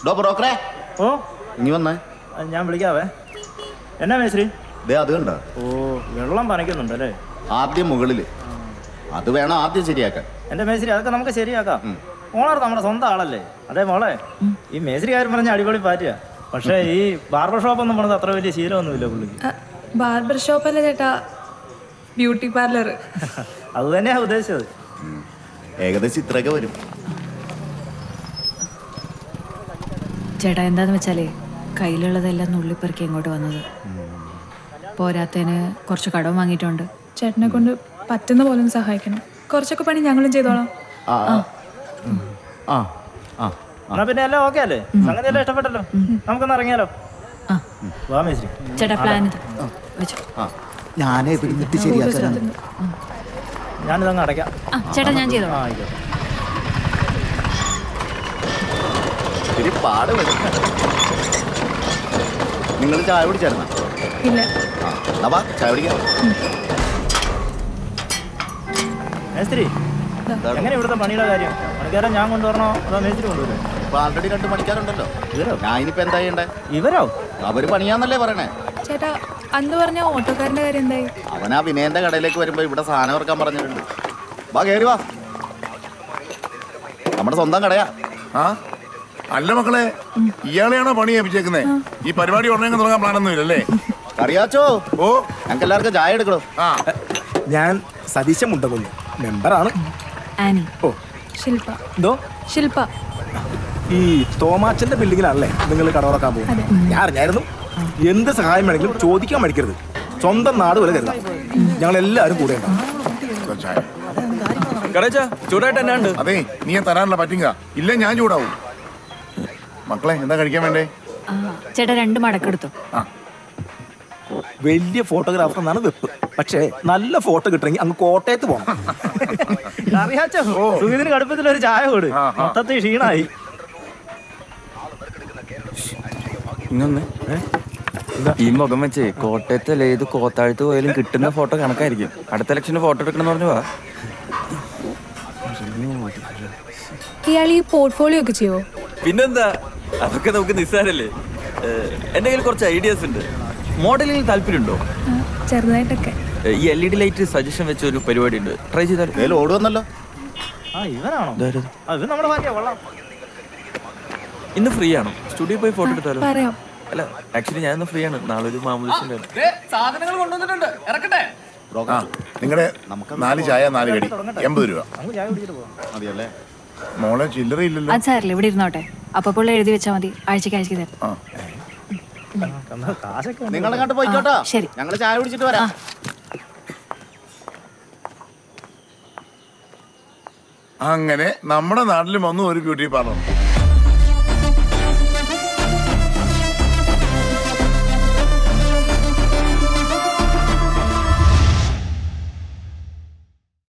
ഡോ ബ്രോക്കറെ ഓ ഇനി വന്നേ അത് ഞാൻ വിളിക്കാവേ എന്നാ മേശ്രീ ദേ അത് കണ്ട ഓ വെള്ളം പനയ്ക്കുന്നുണ്ട് അല്ലേ ആദ്യം മുകളില് അത് വേണം ആദ്യം ശരിയാക്കാൻ എന്റെ മേശ്രി അതൊക്കെ നമുക്ക് ശരിയാക്കാം ഓണർ നമ്മുടെ സ്വന്തം ആളല്ലേ അതെ മോളെ ഈ മേശ്രി കാര്യം പറഞ്ഞ അടിപൊളി പാറ്റുക പക്ഷേ ഈ ബാർബർ ഷോപ്പ് ഒന്നും പറഞ്ഞത് അത്ര വലിയ ശീലമൊന്നുമില്ല പുള്ളിക്ക് ബാർബർ ഷോപ്പ് അല്ല ചേട്ടാ ബ്യൂട്ടി പാർലർ അത് തന്നെയാ ഉദ്ദേശിച്ചത് ഏകദേശം ഇത്രയൊക്കെ വരും ചേട്ടാ എന്താന്ന് വെച്ചാലേ കയ്യിലുള്ളതെല്ലാം നുള്ളിപ്പെറുക്കി ഇങ്ങോട്ട് വന്നത് പോരാത്തതിന് കുറച്ച് കടം വാങ്ങിയിട്ടുണ്ട് ചേട്ടനെ കൊണ്ട് പറ്റുന്ന പോലെ ഒന്ന് സഹായിക്കണം കുറച്ചൊക്കെ പണി ഞങ്ങളും ചെയ്തോളാം ആ ആ. ആ ആ എന്നാ പിന്നെ എല്ലാം ഓക്കെ അല്ലേ സംഗതി എല്ലാം ഇഷ്ടപ്പെട്ടല്ലോ നമുക്കൊന്ന് ഇറങ്ങിയാലോ ആ വാ മേശ്രി ചേട്ടാ പ്ലാൻ ഇത് വെച്ചോ ആ ഞാനേ ഇവിടുന്നിട്ട് ശരിയാക്കാനാണ് ഞാനിതങ്ങ് അടയ്ക്കാം ആ ചേട്ടാ ഞാൻ ആ ചെയ്തോളാം ആയിക്കോട്ടെ ഇത്തിരി പാട് വരും നിങ്ങൾ ചായ കുടിച്ചായിരുന്ന ഇല്ല ആ എന്നാ വാ ചായ കുടിക്കാം മേസ്ത്രി എങ്ങനെ ഇവിടുത്തെ പണിയുടെ കാര്യം പണിക്കാരൻ ഞാൻ കൊണ്ടുവരണോ അതോ മേസ്ത്രി കൊണ്ടുവരും ഇപ്പൊ ആൾറെഡി രണ്ട് പണിക്കാരുണ്ടല്ലോ ഇവരോ ഞാൻ ഇനിയിപ്പോ എന്താ ചെയ്യണ്ടേ ഇവരോ അവര് പണിയാന്നല്ലേ പറയണേ ചേട്ടാ അന്ന് പറഞ്ഞ ഓട്ടോക്കാരന്റെ കാര്യം എന്തായി അവൻ ആ വിനയന്റെ കടയിലേക്ക് വരുമ്പോ ഇവിടെ സാധനം ഇറക്കാൻ പറഞ്ഞിട്ടുണ്ട് വാ കേറി വാ നമ്മുടെ സ്വന്തം കടയാ ആ അല്ല മക്കളെ ഇയാളെയാണോ പണി ഏൽപ്പിച്ചേക്കുന്നേ ഈ പരിപാടി ഉടനെ അങ്ങ് തുടങ്ങാൻ പ്ലാനൊന്നും ഇല്ലല്ലേ അറിയാച്ചോ ഓ ഞങ്ങൾക്ക് എല്ലാവർക്കും ചായ എടുക്കണോ ആ ഞാൻ സതീശ മുണ്ടകുന്ന് മെമ്പറാണ് ആനി ഓ ശില്പ എന്തോ ശില്പ ഈ തോമാച്ചന്റെ ബിൽഡിങ്ങിലാണല്ലേ നിങ്ങൾ കട തുറക്കാൻ പോകുന്നത് ഞാൻ അറിഞ്ഞായിരുന്നു എന്ത് സഹായം വേണമെങ്കിലും ചോദിക്കാൻ മടിക്കരുത് സ്വന്തം നാട് പോലെ കരുതാം ഞങ്ങൾ എല്ലാവരും കൂടെ ഉണ്ടാവും ഇതാ ചായ കടച്ച ചൂടായിട്ട് എന്നാ ഉണ്ട് അതെ നീ ഞാൻ തരാനുള്ള പറ്റിങ്ക ഇല്ല ഞാൻ ചൂടാവും മക്കളെ എന്താ കഴിക്കാൻ വേണ്ടേ ആ ചേട്ടാ രണ്ട് മടക്കെടുത്തു ആ വലിയ ഫോട്ടോഗ്രാഫർ എന്നാണ് വെപ്പ് പക്ഷേ നല്ല ഫോട്ടോ കിട്ടണമെങ്കിൽ അങ്ങ് കോട്ടയത്ത് പോകണം അറിയാച്ചോ സുഹൃത്തിന് കടുപ്പത്തിൽ ഒരു ചായ കൊടു മൊത്തത്തിൽ ക്ഷീണായി ഇങ്ങൊന്ന് ഈ മുഖം വെച്ച് കോട്ടയത്ത് ഏത് കോത്താഴത്ത് പോയാലും കിട്ടുന്ന ഫോട്ടോ കണക്കായിരിക്കും അടുത്ത ഇലക്ഷന് ഫോട്ടോ എടുക്കണം പറഞ്ഞു വാ ഇയാൾ ഈ പോർട്ട്ഫോളിയോ ഒക്കെ ചെയ്യുമോ പിന്നെന്താ അതൊക്കെ നമുക്ക് നിസ്സാരല്ലേ ഏഹ്, എന്റെ കയ്യിൽ കുറച്ച് ഐഡിയാസ് ഉണ്ട് മോഡലിംഗ് താല്പര്യമുണ്ടോ ചെറുതായിട്ടൊക്കെ ഏഹ്, ഈ L E D light suggestion വെച്ച ഒരു പരിപാടി ഉണ്ട് ട്രൈ ചെയ്താൽ ഏതിൽ ഓടുവന്നല്ലോ ആ ഇവനാണോ ഇതാരത്? ആ ഇത് നമ്മുടെ പാർട്ടിയാ കൊള്ളാം ഇന്ന് ഫ്രീ ആണോ സ്റ്റുഡിയോ പോയി ഫോട്ടോ എടുത്താലോ പറയാം അല്ല ആക്ച്വലി ഞാൻ ഇന്ന് ഫ്രീ ആണ് നാളെ ഒരു മാമൂലിന്റെ ആ നിങ്ങളുടെ നാല് ചായ നാല് കടി എൺപത് രൂപ നമുക്ക് ചായ കുടിച്ചിട്ട് പോവാം മതിയല്ലേ മോളെ ചില്ലറ ഇല്ലല്ലോ അത് സാറില്ല ഇവിടെ ഇരുന്നോട്ടെ അപ്പൊ പുള്ള എഴുതി വെച്ചാൽ മതി ആഴ്ചക്ക് ആഴ്ചക്ക് തരാം ആ എന്നാ കാശൊക്കെ ഉണ്ട്. നിങ്ങൾ അങ്ങോട്ട് പോയിക്കോട്ടോ ആ, ശരി. ഞങ്ങൾ ചായ കുടിച്ചിട്ട് വരാം അങ്ങനെ നമ്മുടെ നാട്ടിലും വന്നു ഒരു ബ്യൂട്ടി പാർലർ